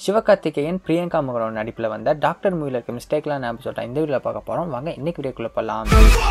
சிவகார்த்திகேயன் பிரியங்கா முகரோட நடிப்பில் வந்த டாக்டர் மூவியில் இருக்க மிஸ்டேக்லாம் நான் சொல்லிட்டேன் இந்த வீடியோவில் பார்க்க போகிறோம் வாங்க இன்னைக்கு வீடியோக்குள்ள போகலாம்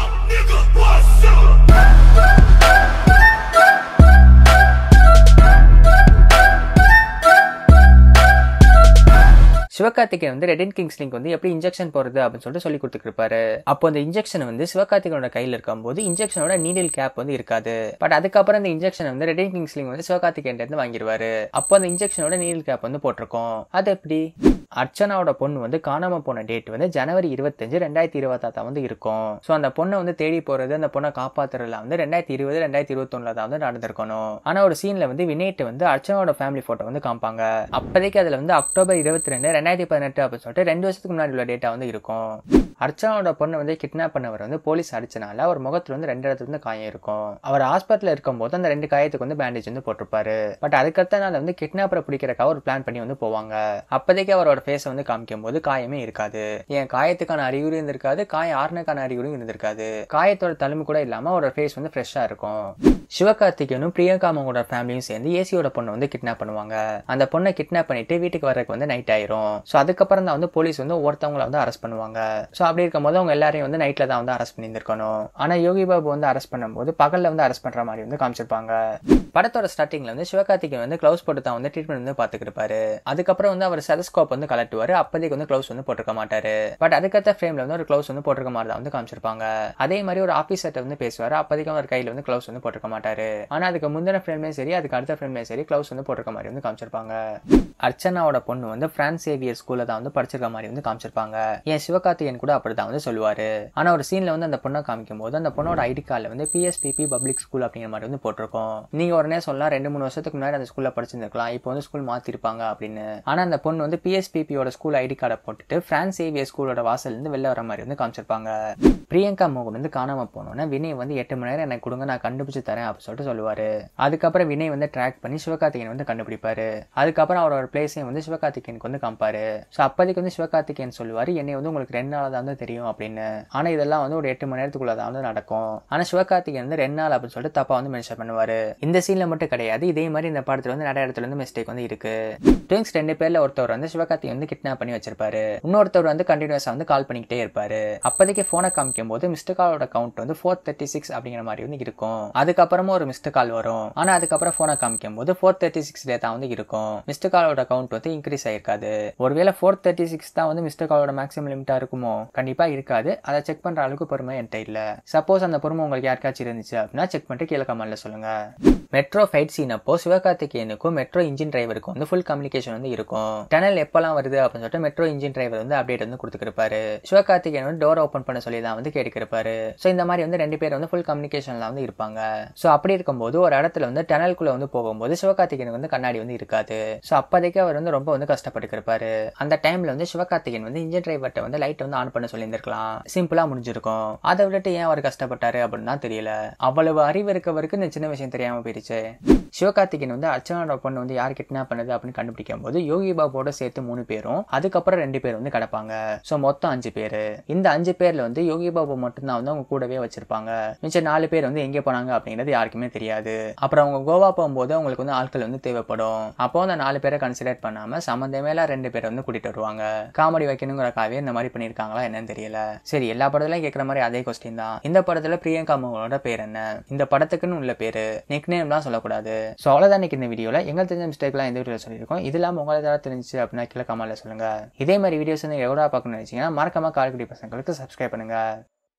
சிவகார்த்திகேயன் வந்து ரெட் கிங்ஸ் லிங்க் வந்து எப்படி இன்ஜெக்ஷன் போறது அப்படின்னு சொல்லிட்டு சொல்லி கொடுத்துருப்பாரு அப்போ அந்த இன்ஜெக்ஷன் வந்து சிவகார்த்திகனோட கையில் இருக்கும்போது இன்ஜெக்ஷனோட நீடில் கேப் வந்து இருக்காது பட் அதுக்கப்புறம் அந்த இன்ஜெக்ஷன் வந்து ரெட் கிங்ஸ் லிங்க் வந்து சிவகார்த்திகேயன் இருந்து வாங்கிடுவாரு அப்போ அந்த இன்ஜெக்ஷனோட நீடில் கேப் வந்து போட்டிருக்கோம் அது எப்படி அர்ச்சனாவோட பொண்ணு வந்து காணாம போன டேட் வந்து ஜனவரி இருபத்தஞ்சு ரெண்டாயிரத்தி இருபத்தாத்தா வந்து இருக்கும் ஸோ அந்த பொண்ணை வந்து தேடி போறது அந்த பொண்ணை காப்பாத்துறதுல வந்து ரெண்டாயிரத்தி இருபது ரெண்டாயிரத்தி இருபத்தொன்னுல தான் வந்து நடந்திருக்கணும் ஆனா ஒரு சீன்ல வந்து வினேட் வந்து அர்ச்சனாவோட ஃபேமிலி போட்டோ வந்து காமிப்பாங்க அப்போதைக்கு அதுல வந்து அக்டோபர் இருபத்தி ரெண்டு ரெண்டாயிரத்தி பதினெட்டு அப்படின்னு சொல்லிட்டு ரெண்டு வருஷத்துக்கு முன்னாடி உள்ள டேட்டா வந்து இருக்கும் அர்ச்சனாவோட பொண்ணை வந்து கிட்னாப் பண்ணவர் வந்து போலீஸ் அடிச்சனால அவர் முகத்துல வந்து ரெண்டு இடத்துல இருந்து காயம் இருக்கும் அவர் ஹாஸ்பிட்டல் இருக்கும்போது அந்த ரெண்டு காயத்துக்கு வந்து பேண்டேஜ் வந்து போட்டிருப்பாரு பட் அதுக்கடுத்த நாள் வந்து கிட்னாப்பரை பிடிக்கிறக்காக ஒரு பிளான் பண்ணி வந்து போவாங்க அப்போதைக்கு அவரோட ஃபேஸை வந்து காமிக்கும் போது காயமே இருக்காது என் காயத்துக்கான அறிகுறி இருந்திருக்காது காயம் ஆறுனக்கான அறிகுறியும் இருந்திருக்காது காயத்தோட தழும்பு கூட இல்லாம அவரோட ஃபேஸ் வந்து ஃப்ரெஷ்ஷா இருக்கும் சிவகார்த்திகனும் பிரியங்கா அவங்களோட ஃபேமிலியும் சேர்ந்து ஏசியோட பொண்ணை வந்து கிட்னாப் பண்ணுவாங்க அந்த பொண்ணை கிட்னாப் பண்ணிட்டு வீட்டுக்கு வர்றதுக்கு வந்து நைட் ஆயிரும் ஸோ அதுக்கப்புறம் தான் வந்து போலீஸ் வந்து ஒருத்தவங்களை வந்து அரெஸ்ட் பண்ணுவாங்க ஸோ அப்படி இருக்கும்போது அவங்க எல்லாரையும் வந்து நைட்ல தான் வந்து அரெஸ்ட் பண்ணியிருந்திருக்கணும் ஆனா யோகி பாபு வந்து அரெஸ்ட் பண்ணும்போது பகல்ல வந்து அரெஸ்ட் பண்ற மாதிரி வந்து காமிச்சிருப்பாங்க படத்தோட ஸ்டார்டிங்ல வந்து சிவகார்த்திகேயன் வந்து க்ளவுஸ் போட்டு தான் வந்து ட்ரீட்மெண்ட் வந்து பாத்துக்கிட்டு இருப்பாரு அதுக்கப்புறம் வந்து அவர் செலஸ்கோப் வந்து கலட்டுவாரு அப்போதைக்கு வந்து க்ளவுஸ் வந்து போட்டிருக்க மாட்டாரு பட் அதுக்கடுத்த ஃப்ரேம்ல வந்து ஒரு க்ளவுஸ் வந்து போட்டிருக்க மாதிரி தான் வந்து காமிச்சிருப்பாங்க அதே மாதிரி ஒரு ஆஃபீஸர்ட்ட வந்து பேசுவாரு அப்போதைக்கு அவர் கையில வந்து க்ளவுஸ் வந்து போட்டிருக்க மாட்டாரு ஆனா அதுக்கு முந்தின ஃப்ரேம்லயும் சரி அதுக்கு அடுத்த ஃப்ரேம்லயும் சரி க்ளவுஸ் வந்து போட்டிருக்க மாதிரி வந்து காமிச்சிருப்பாங்க அர்ச்சனாவோட பொண்ணு வந்து பிரான்ஸ் சேவியர் ஸ்கூல்ல தான் வந்து படிச்சிருக்க மாதிரி வந்து காமிச்சிருப்பாங்க என் சிவகார்த்திகேயன் கூட அப்படிதான் வந்து சொல்லுவாரு ஆனா ஒரு சீன்ல வந்து அந்த பொண்ணை காமிக்கும் போது அந்த பொண்ணோட ஐடி கார்டில் வந்து பிஎஸ்பிபி பப்ளிக் ஸ்கூல் அப்படிங்கிற மாதிரி வந்து போட்டிருக்கோம் நீங்க உடனே சொல்லலாம் ரெண்டு மூணு வருஷத்துக்கு முன்னாடி அந்த ஸ்கூல்ல படிச்சிருந்திருக்கலாம் இப்போ வந்து ஸ்கூல் மாத்திருப்பாங்க அப்படின்னு ஆனா அந்த பொண்ணு வந்து பிஎஸ்பிபியோட ஸ்கூல் ஐடி கார்டை போட்டுட்டு பிரான்ஸ் சேவியர் ஸ்கூலோட வாசல் இருந்து வெளில வர மாதிரி வந்து காமிச்சிருப்பாங்க பிரியங்கா மோகன் வந்து காணாம போனோன்னா வினய் வந்து எட்டு மணி நேரம் எனக்கு கொடுங்க நான் கண்டுபிடிச்சு தரேன் அப்படின்னு சொல்லிட்டு சொல்லுவாரு அதுக்கப்புறம் வினய் வந்து ட்ராக் பண்ணி சிவகார்த்திகேயன் வந்து கண்டுபிடிப்பாரு அதுக்கப்புறம் அவரோட பிளேஸையும் வந்து சிவகார்த்திகேயனுக்கு வந்து காமிப்பாரு ஸோ அப்போதைக்கு வந்து சிவகார்த்திகேயன் சொல்லுவாரு என்னை வந்து உங்களுக்கு ரெண்டு நாள் தான் வந்து தெரியும் அப்படின்னு ஆனா இதெல்லாம் வந்து ஒரு எட்டு மணி நேரத்துக்குள்ள தான் வந்து நடக்கும் ஆனா சிவகார்த்திகேயன் வந்து ரெண்டு நாள் அப்படின்னு சொல்லிட்டு தப்பா வந்து மென்ஷன் பண்ணுவாரு இந்த சீன்ல மட்டும் கிடையாது இதே மாதிரி இந்த படத்துல வந்து நிறைய இடத்துல வந்து மிஸ்டேக் வந்து இருக்கு ட்விங்ஸ் ரெண்டு பேர்ல ஒருத்தவர் வந்து சிவகார்த்திகேயன் வந்து கிட்னாப் பண்ணி வச்சிருப்பாரு இன்னொருத்தவர் வந்து கண்டினியூஸா வந்து கால் பண்ணிக்கிட்டே இருப்பாரு அப்போதைக்கு போனை காமிக்கும் போது மிஸ்டர் காலோட கவுண்ட் வந்து ஃபோர் தேர்ட்டி சிக்ஸ் அப்படிங்கிற மாதிரி வந்து இருக்கும் அதுக்கப்புறமா ஒரு மிஸ்டர் கால் வரும் ஆனா அதுக்கப்புறம் போனை காமிக்கும் போது ஃபோர் தேர்ட்டி சிக்ஸ் டேட்டா வந்து இருக்கும் மிஸ்டர் காலோட கவுண்ட் வந்து இன்க்ரீஸ் ஆயிருக்காது ஒருவேளை ஃபோர் தேர்ட்டி சிக்ஸ் தான் வந்து மிஸ்டர் காலோட மேக்ஸிமம் லிமிட்டா இருக்குமோ கண்டிப்பா இருக்காது அதை செக் பண்ற அளவுக்கு பொறுமை என்கிட்ட இல்ல சப்போஸ் அந்த பொறுமை உங்களுக்கு யாருக்காச்சும் இருந்துச்சு அப்படின்னா செக் பண்ணிட்டு கீழே கமெண்ட்ல சொல்லுங்க மெட்ரோ ஃபைட் சீன் அப்போ சிவகார்த்திகேயனுக்கும் மெட்ரோ இன்ஜின் டிரைவருக்கும் வந்து ஃபுல் கம்யூனிகேஷன் வந்து இருக்கும் டனல் எப்பெல்லாம் வருது அப்படின்னு சொல்லிட்டு மெட்ரோ இன்ஜின் டிரைவர் வந்து அப்டேட் வந்து கொடுத்துருப்பாரு சிவகார்த்திகேயன் வந்து டோர் ஓப்பன் பண்ண சொல்லி தான் வந்து கேட்டுக்கிருப்பாரு ஸோ இந்த மாதிரி வந்து ரெண்டு பேர் வந்து ஃபுல் கம்யூனிகேஷன்ல வந்து இருப்பாங்க ஸோ அப்படி இருக்கும்போது ஒரு இடத்துல வந்து டனல்குள்ள வந்து போகும்போது சிவகார்த்திகேயனுக்கு வந்து கண்ணாடி வந்து இருக்காது ஸோ அப்போதைக்கு அவர் வந்து ரொம்ப வந்து கஷ்டப்பட்டுருப்பாரு அந்த டைம்ல வந்து சிவகார்த்திகேயன் வந்து இன்ஜின் டிரைவர்கிட்ட வந்து லைட் வந்து ஆன் பண்ண சொல்லியிருந்திருக்கலாம் சிம்பிளா முடிஞ்சிருக்கும் அதை விட்டுட்டு ஏன் அவர் கஷ்டப்பட்டாரு அப்படின்னு தான் தெரியல அவ்வளவு அறிவு இருக்கவருக்கு இந்த சின்ன விஷயம் தெரியாம போயிருச்சு சிவகார்த்திகேயன் வந்து அர்ச்சனாவோட பொண்ணு வந்து யார் கிட்னாப் பண்ணுது அப்படின்னு கண்டுபிடிக்கும் போது யோகி பாபுவோட சேர்த்து மூணு பேரும் அதுக்கப்புறம் ரெண்டு பேர் வந்து கிடப்பாங்க ஸோ மொத்தம் அஞ்சு பேர் இந்த அஞ்சு பேர்ல வந்து யோகி பாபு மட்டும்தான் வந்து அவங்க கூடவே வச்சிருப்பாங்க மிச்சம் நாலு பேர் வந்து எங்கே போனாங்க அப்படிங்கிறது யாருக்குமே தெரியாது அப்புறம் அவங்க கோவா போகும்போது அவங்களுக்கு வந்து ஆட்கள் வந்து தேவைப்படும் அப்போ அந்த நாலு பேரை கன்சிடர் பண்ணாம சம்மந்தமேல ரெண்டு பேரை வந்து கூட்டிட்டு வருவாங்க காமெடி வைக்கணுங்கிறக்காகவே இந்த மாதிரி பண்ணியிருக்காங்களா என்னன்னு தெரியல சரி எல்லா படத்துலயும் கேட்குற மாதிரி அதே கொஸ்டின் தான் இந்த படத்துல பிரியங்கா மோகனோட பேர் என்ன இந்த படத்துக்குன்னு உள்ள பேரு நிக் நேம்லாம் சொல்லக்கூடாது ஸோ அவ்வளோதான் இன்னைக்கு இந்த வீடியோவில் எங்களுக்கு தெரிஞ்ச மிஸ்டேக்லாம் இந்த வீடியோவில் சொல்லியிருக்கோம் இது இல்லாமல் உங்களுக்கு ஏதாவது தெரிஞ்சு அப்படின்னா கீழே கமெண்ட்ல சொல்லுங்க இதே மாதிரி வீடியோஸ் வந்து எவ்வளோ பார்க்கணும்னு நினைச்சீங்கன்னா மறக்காம கால்குடி பசங்களுக்கு சப்ஸ்கிரைப் பண்ணுங்க